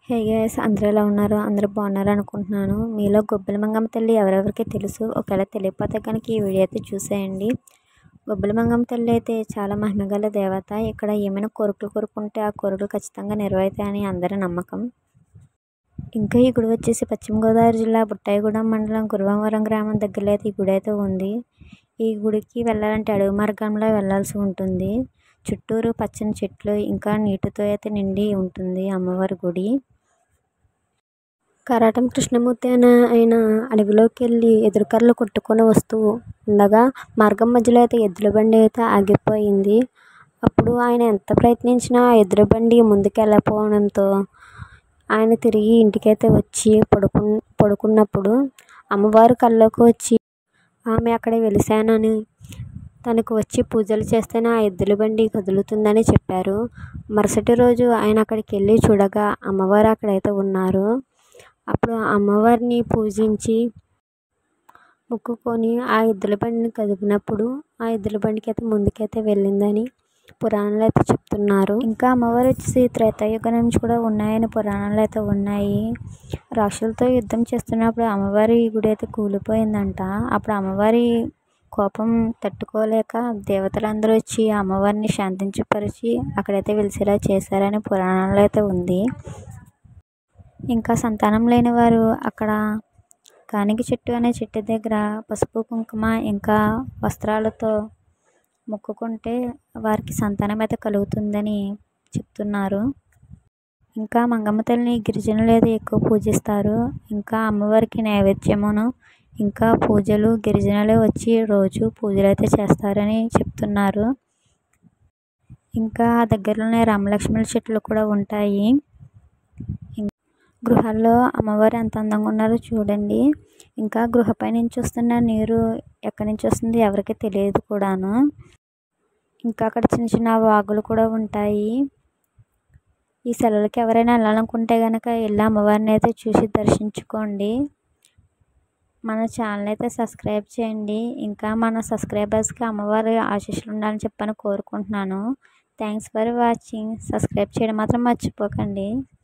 hey guys అందరూ ఎలా ఉన్నారు అందరూ బాగున్నారు అనుకుంటున్నాను మీలో గొబ్బిల మంగమ్మ తల్లి ఎవరెవరికి తెలుసు ఒకవేళ తెలియకపోతే కనుక ఈ వీడియో అయితే చూసేయండి గొబ్బిల మంగమ్మ తల్లి అయితే చాలా మహిమగల దేవత ఇక్కడ ఏమైనా కోరికలు కోరుకుంటే ఆ కోరికలు ఖచ్చితంగా నెరవేరుతాయని అందరి నమ్మకం ఇంకా ఈ గుడి వచ్చేసి పశ్చిమ గోదావరి జిల్లా బుట్టాయిగూడెం మండలం గురువావరం గ్రామం దగ్గరలో అయితే ఈ గుడి అయితే ఉంది ఈ గుడికి వెళ్ళాలంటే అడవి మార్గంలో వెళ్ళాల్సి ఉంటుంది చుట్టూరు పచ్చని చెట్లు ఇంకా నీటితో అయితే నిండి ఉంటుంది అమ్మవారి గుడి కరాటం కృష్ణమూర్తి అనే ఆయన అడవిలోకి వెళ్ళి ఎదురుకర్రలు కొట్టుకొని వస్తూ ఉండగా మార్గం మధ్యలో అయితే ఎద్దుల బండి అయితే ఆగిపోయింది అప్పుడు ఆయన ఎంత ప్రయత్నించినా ఆ ఎద్దుల బండి ముందుకు వెళ్ళకపోవడంతో ఆయన తిరిగి ఇంటికైతే వచ్చి పడుకు పడుకున్నప్పుడు అమ్మవారు కల్లోకి వచ్చి ఆమె అక్కడ వెలిసానని తనకు వచ్చి పూజలు చేస్తేనే ఆ ఎద్దుల బండి కదులుతుందని చెప్పారు మరుసటి రోజు ఆయన అక్కడికి వెళ్ళి చూడగా అమ్మవారు అక్కడైతే ఉన్నారు అప్పుడు అమ్మవారిని పూజించి మొక్కుకొని ఆ ఎద్దుల బండిని కదిపినప్పుడు ఆ ఎద్దుల బండికి అయితే ముందుకైతే వెళ్ళిందని పురాణాలు అయితే చెప్తున్నారు ఇంకా అమ్మవారు వచ్చేసి త్రేతాయుగం నుంచి కూడా ఉన్నాయని పురాణాలు అయితే ఉన్నాయి రాక్షసులతో యుద్ధం చేస్తున్నప్పుడు అమ్మవారి గుడి అయితే కూలిపోయిందంట అప్పుడు అమ్మవారి కోపం తట్టుకోలేక దేవతలందరూ వచ్చి అమ్మవారిని శాంతించపరిచి అక్కడైతే వెలిసేలా చేశారని పురాణాలు అయితే ఉంది ఇంకా సంతానం లేని వారు అక్కడ కానికి చెట్టు అనే చెట్టు దగ్గర పసుపు కుంకుమ ఇంకా వస్త్రాలతో మొక్కుకుంటే వారికి సంతానం అయితే కలుగుతుందని చెప్తున్నారు ఇంకా మంగమ్మ తల్లిని గిరిజనులు అయితే ఎక్కువ పూజిస్తారు ఇంకా అమ్మవారికి నైవేద్యమును ఇంకా పూజలు గిరిజనులే వచ్చి రోజు పూజలు అయితే చేస్తారని చెప్తున్నారు ఇంకా దగ్గరలోనే రామలక్ష్మణుల చెట్లు కూడా ఉంటాయి గృహాల్లో అమ్మవారు ఎంత అందంగా ఉన్నారో చూడండి ఇంకా గృహపై నుంచి వస్తున్న నీరు ఎక్కడి నుంచి వస్తుంది ఎవరికి తెలియదు కూడాను ఇంకా అక్కడ చిన్న చిన్న వాగులు కూడా ఉంటాయి ఈ సెలవులకి ఎవరైనా వెళ్ళాలనుకుంటే కనుక వెళ్ళి అమ్మవారిని అయితే చూసి దర్శించుకోండి మన ఛానల్ అయితే సబ్స్క్రైబ్ చేయండి ఇంకా మన సబ్స్క్రైబర్స్కి అమ్మవారి ఆశీస్సులు ఉండాలని చెప్పని కోరుకుంటున్నాను థ్యాంక్స్ ఫర్ వాచింగ్ సబ్స్క్రైబ్ చేయడం మాత్రం మర్చిపోకండి